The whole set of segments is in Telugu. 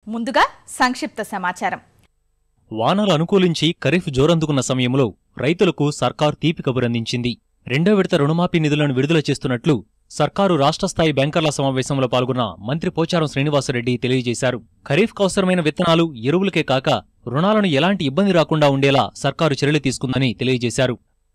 ముందుగా సంక్షిప్త సమాచారం వానలు అనుకూలించి ఖరీఫ్ జోరందుకున్న సమయంలో రైతులకు సర్కారు తీపి కబురందించింది రెండో విడత రుణమాఫీ నిధులను విడుదల చేస్తున్నట్లు సర్కారు రాష్ట్ర స్థాయి బ్యాంకర్ల సమావేశంలో పాల్గొన్న మంత్రి పోచారం శ్రీనివాసరెడ్డి తెలియజేశారు ఖరీఫ్కు అవసరమైన విత్తనాలు ఎరువులకే కాక రుణాలను ఎలాంటి ఇబ్బంది రాకుండా ఉండేలా సర్కారు చర్యలు తీసుకుందని తెలియజేశారు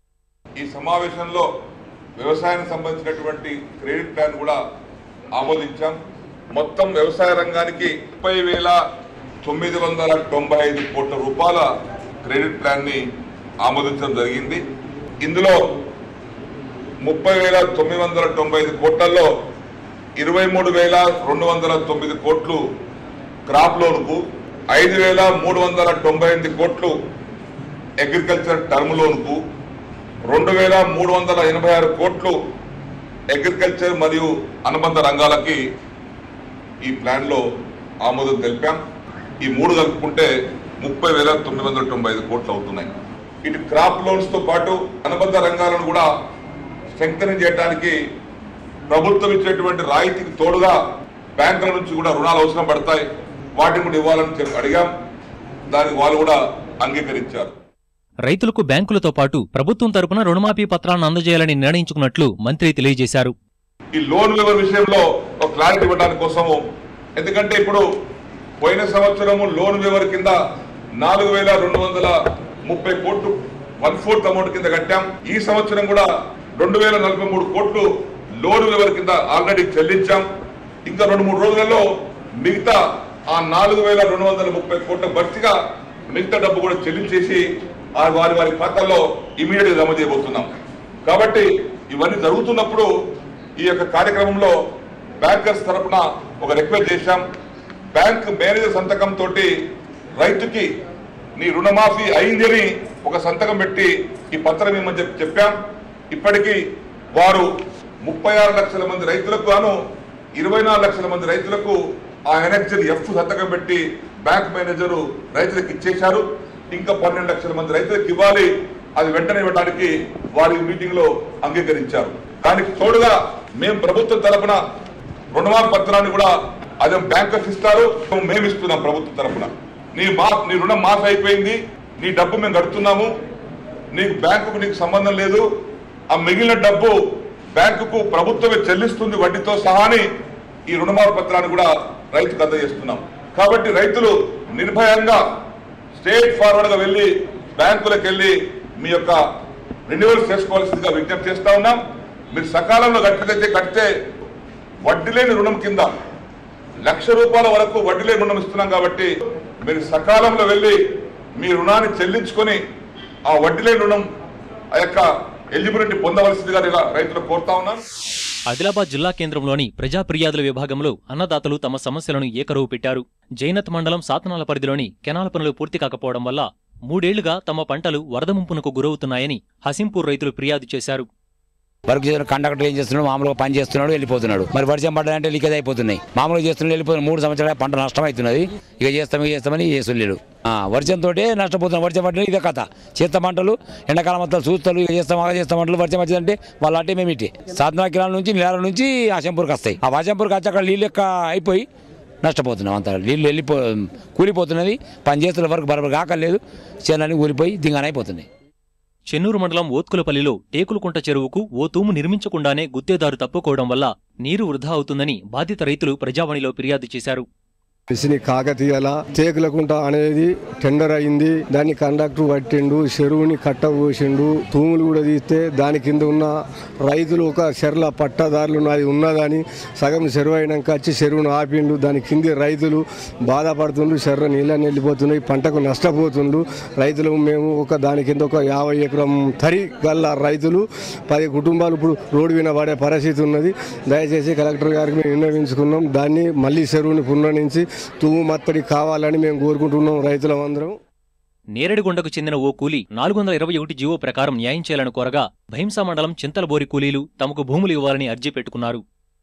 ఈ సమావేశంలో వ్యవసాయానికి సంబంధించినటువంటి క్రెడిట్ ప్లాన్ కూడా ఆమోదించాం మొత్తం వ్యవసాయ రంగానికి ముప్పై వేల తొమ్మిది వందల తొంభై ఐదు కోట్ల రూపాయల క్రెడిట్ ప్లాన్ ని ఆమోదించడం జరిగింది ఇందులో ముప్పై వేల తొమ్మిది వందల తొంభై ఐదు కోట్లలో ఇరవై మూడు వేల రెండు వందల తొమ్మిది కోట్లు క్రాప్ లోన్కు ఐదు వేల మూడు వందల తొంభై ఎనిమిది కోట్లు అగ్రికల్చర్ టర్మ్ లోన్కు రెండు వేల మూడు వందల ఎనభై ఆరు కోట్లు అగ్రికల్చర్ మరియు అనుబంధ రంగాలకి ఈ ప్లాన్లో ఆమోదం తెలిపాం ఈ మూడు కలుపుకుంటే ముప్పై వేల తొమ్మిది వందల తొంభై ఐదు కోట్లు అవుతున్నాయి ఇటు క్రాప్ లోన్స్ తో పాటు అనుబంధ రంగాలను కూడా స్ట్రెంగ్ చేయడానికి ప్రభుత్వం ఇచ్చేటువంటి రాయితీకి తోడుగా బ్యాంకుల నుంచి కూడా రుణాలు అవసరం పడతాయి వాటిని కూడా ఇవ్వాలని చెప్పి అడిగాం దానికి వాళ్ళు కూడా అంగీకరించారు రైతులకు బ్యాంకులతో పాటు ప్రభుత్వం తరపున రుణమాఫీ పత్రాలను అందజేయాలని నిర్ణయించుకున్నట్లు మంత్రి తెలియజేశారు ఈ లోన్ లెవెల్ విషయంలో ఒక క్లారిటీ ఇవ్వడానికి కోసము ఎందుకంటే ఇప్పుడు పోయిన సంవత్సరము లోన్ వివర్ కింద నాలుగు వేల రెండు వందల ముప్పై కోట్లు వన్ ఫోర్త్ అమౌంట్ కింద కట్టాం ఈ సంవత్సరం కూడా రెండు వేల నలభై మూడు కోట్లు లోన్ వివర్ కింద ఆల్రెడీ చెల్లించాం ఇంకా రెండు మూడు రోజులలో మిగతా ఆ నాలుగు వేల రెండు వందల ముప్పై కోట్ల భర్తీగా మిగతా డబ్బు కూడా చెల్లించేసి ఆ వారి వారి ఖాతాల్లో ఇమీడియట్ గా జమ చేయబోతున్నాం కాబట్టి ఇవన్నీ జరుగుతున్నప్పుడు ఈ యొక్క కార్యక్రమంలో బ్యాంకర్స్ తరపున ఒక రిక్వెస్ట్ చేశాం బ్యాంక్ మేనేజర్ సంతకం తోటి రైతుకి నీ రుణమాఫీ అయిందని ఒక సంతకం పెట్టి ఈ పత్రం ఇమ్మని చెప్పి చెప్పాం ఇప్పటికీ వారు ముప్పై ఆరు లక్షల మంది రైతులకు గాను ఇరవై నాలుగు లక్షల మంది రైతులకు ఆ ఎనర్జీ ఎఫ్ సంతకం పెట్టి బ్యాంక్ మేనేజరు రైతులకు ఇచ్చేశారు ఇంకా పన్నెండు లక్షల మంది రైతులకు ఇవ్వాలి అది వెంటనే ఇవ్వడానికి వారి మీటింగ్ లో అంగీకరించారు దానికి తోడుగా మేము ప్రభుత్వం తరపున రుణమాఫీ పత్రాన్ని కూడా అదే బ్యాంకర్స్ ఇస్తారు మేము ఇస్తున్నాం ప్రభుత్వం తరపున నీ మా నీ రుణం మాఫీ అయిపోయింది నీ డబ్బు మేము కడుతున్నాము నీకు బ్యాంకుకు నీకు సంబంధం లేదు ఆ మిగిలిన డబ్బు బ్యాంకుకు ప్రభుత్వమే చెల్లిస్తుంది వడ్డీతో సహాని ఈ రుణమాఫీ పత్రాన్ని కూడా రైతుకు అందజేస్తున్నాం కాబట్టి రైతులు నిర్భయంగా స్టేట్ ఫార్వర్డ్ గా వెళ్ళి బ్యాంకులకు వెళ్ళి మీ యొక్క రెన్యువల్స్ చేసుకోవాల్సిందిగా విజ్ఞప్తి చేస్తా ఉన్నాం మీరు సకాలంలో కట్టినైతే కడితే వడ్డీ లేని రుణం కింద లక్ష రూపాయల వరకు వడ్డీ లేని రుణం ఇస్తున్నాం కాబట్టి మీరు సకాలంలో వెళ్ళి మీ రుణాన్ని చెల్లించుకొని ఆ వడ్డీ లేని రుణం ఆ యొక్క ఎలిజిబిలిటీ పొందవలసిందిగా నేను రైతులకు కోరుతా ఉన్నాను ఆదిలాబాద్ జిల్లా కేంద్రంలోని ప్రజా ఫిర్యాదుల విభాగంలో అన్నదాతలు తమ సమస్యలను ఏకరువు పెట్టారు జైనత్ మండలం సాతనాల పరిధిలోని కెనాల పనులు పూర్తి కాకపోవడం వల్ల మూడేళ్లుగా తమ పంటలు వరద ముంపునకు గురవుతున్నాయని హసింపూర్ రైతులు ఫిర్యాదు చేశారు వర్క్ చేసిన కండక్టర్ ఏం చేస్తున్నాడు మామూలుగా పని చేస్తున్నాడు వెళ్ళిపోతున్నాడు మరి వర్షం పడ్డాయంటే లీకేజ్ అయిపోతున్నాయి మామూలుగా చేస్తున్నాడు వెళ్ళిపోతున్నాడు మూడు సంవత్సరాల పంట నష్టం అవుతున్నది ఇక చేస్తాం ఇక చేస్తామని చేస్తులేడు వర్షంతో నష్టపోతున్నాం వర్షం పడ్డా ఇదే కథ చేత పంటలు ఎండాకాలం అంతా చూస్తారు ఇక చేస్తాం ఆగా చేస్తాం పంటలు వర్షం వచ్చిందంటే వాళ్ళ అట్టే మేము ఇట్టే సాధనా కిరాల నుంచి నేల నుంచి ఆశంపూర్కి వస్తాయి ఆ వాశంపూర్కి వచ్చి అక్కడ నీళ్ళు లెక్క అయిపోయి నష్టపోతున్నాం అంత నీళ్ళు వెళ్ళిపో కూలిపోతున్నది పని చేస్తున్న వరకు బరబర్ కాకలేదు చేయాలని కూలిపోయి దింగానైపోతున్నాయి చెన్నూరు మండలం ఓత్కులపల్లిలో టేకులకుంట చెరువుకు ఓ తూము నిర్మించకుండానే గుత్తేదారు తప్పుకోవడం వల్ల నీరు వృధా అవుతుందని బాధిత రైతులు ప్రజావాణిలో ఫిర్యాదు చేశారు పిసిని కాకతీయల తేకులకుంట అనేది టెండర్ అయింది దాన్ని కండక్టర్ పట్టిండు చెరువుని కట్ట పోసిండు తూములు కూడా తీస్తే దాని కింద ఉన్న రైతులు ఒక చెర్ల పట్టదారులు ఉన్నది ఉన్నదని సగం చెరువు అయినాక వచ్చి చెరువును ఆపిండు దాని కింది రైతులు బాధపడుతుండ్రు చెర్ర నీళ్ళని వెళ్ళిపోతున్నాయి పంటకు నష్టపోతుండ్రు రైతులు మేము ఒక దాని కింద ఒక యాభై ఎకరం తరి గల్ల రైతులు పది కుటుంబాలు ఇప్పుడు రోడ్డు మీద పడే పరిస్థితి ఉన్నది దయచేసి కలెక్టర్ గారికి మేము విన్నవించుకున్నాం దాన్ని మళ్ళీ చెరువుని పునరుద్ధరించి తూము మత్తడి కావాలని మేము కోరుకుంటున్నాం రైతులం అందరం నేరడిగొండకు చెందిన ఓ కూలీ నాలుగు వందల ఇరవై ఒకటి జీవో ప్రకారం న్యాయం చేయాలని కోరగా భైంసా మండలం చింతలబోరి కూలీలు తమకు భూములు ఇవ్వాలని అర్జీ పెట్టుకున్నారు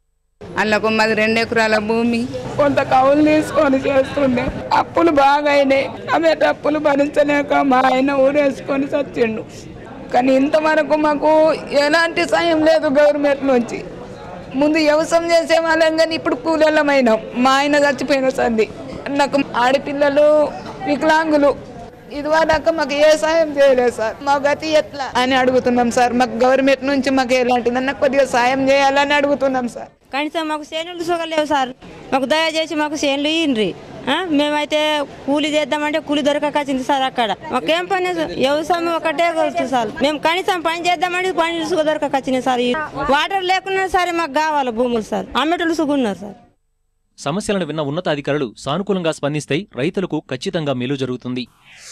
అందులో మాది రెండు ఎకరాల భూమి కొంత కవులు తీసుకొని చేస్తుండే అప్పులు బాగా అయినాయి అదే అప్పులు భరించలేక మా ఆయన ఊరేసుకొని చచ్చిండు కానీ ఇంతవరకు మాకు ఎలాంటి సాయం లేదు గవర్నమెంట్ నుంచి ముందు వ్యవసాయం చేసే వాళ్ళం కానీ ఇప్పుడు కూలీలమైనాం మా ఆయన చచ్చిపోయిన సంది నాకు ఆడపిల్లలు వికలాంగులు ఇదివరకు మాకు ఏ సాయం చేయలేదు సార్ మా గతి ఎట్లా అని అడుగుతున్నాం సార్ మాకు గవర్నమెంట్ నుంచి మాకు ఎలాంటిదన్నా కొద్దిగా సాయం చేయాలని అడుగుతున్నాం సార్ కనీసం మాకు చేనులు సుగలేవు సార్ మాకు దయచేసి మాకు చేనులు ఇయ్యండి ఆ, మేమైతే కూలి చేద్దామంటే కూలి దొరకకొచ్చింది సార్ అక్కడ మాకేం పని సార్? వ్యవసాయం ఒకటే గుర్తు సార్ మేము కనీసం పని చేద్దామంటే పని సుగ దొరకకొచ్చినాయి సార్ ఈ వాటర్ లేకున్నా సరే మాకు కావాలి భూములు సార్ అమ్మేటోళ్ళు సుగున్నారు సార్ సమస్యలను విన్న ఉన్నతాధికారులు సానుకూలంగా స్పందిస్తే రైతులకు ఖచ్చితంగా మేలు జరుగుతుంది